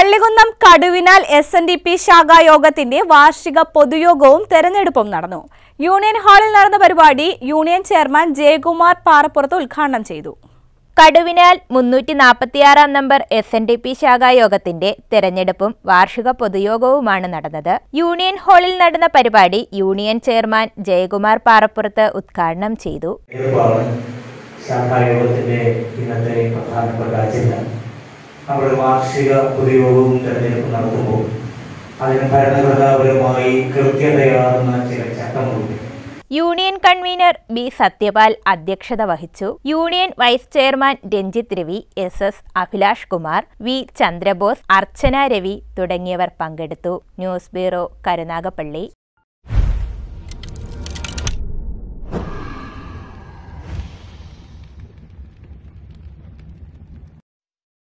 പള്ളികുന്നം Kaduvinal S N D P ശാഖായോഗത്തിന്റെ വാർഷിക പൊതുയോഗവും തെരഞ്ഞെടുപ്പും നടന്നു യൂണിയൻ ഹാളിൽ നടന്ന പരിപാടി യൂണിയൻ ചെയർമാൻ ജയകുമാർ പാറപ്പുറത്ത് ഉദ്ഘാടനം ചെയ്തു കടുവിനാൽ മുന്നൂറ്റി നാൽപ്പത്തിയാറാം number S N D P ശാഖായോഗത്തിന്റെ തെരഞ്ഞെടുപ്പും വാർഷിക പൊതുയോഗവുമാണ് നടന്നത് യൂണിയൻ ഹാളിൽ നടന്ന പരിപാടി യൂണിയൻ ചെയർമാൻ ജയകുമാർ പാറപ്പുറത്ത് ഉദ്ഘാടനം ചെയ്തു തെരഞ്ഞെടുപ്പാണ് ശാഖായോഗത്തിന്റെ ഇന്നത്തെ പ്രധാനപ്പെട്ട അജണ്ട നമ്മുടെ വാർഷിക പൊതുയോഗവും തെരഞ്ഞെടുപ്പും നടത്തുമ്പോൾ അതിന് ഭരണഘടനാപരമായി കൃത്യതയാർന്ന ചില ചട്ടങ്ങളുണ്ട് യൂണിയൻ കൺവീനർ ബി സത്യപാൽ അധ്യക്ഷത വഹിച്ചു union vice chairman Ranjith Ravi S S Abhilash Kumar V Chandrabose Archana Ravi തുടങ്ങിയവർ പങ്കെടുത്തു ന്യൂസ് ബ്യൂറോ കരുനാഗപ്പള്ളി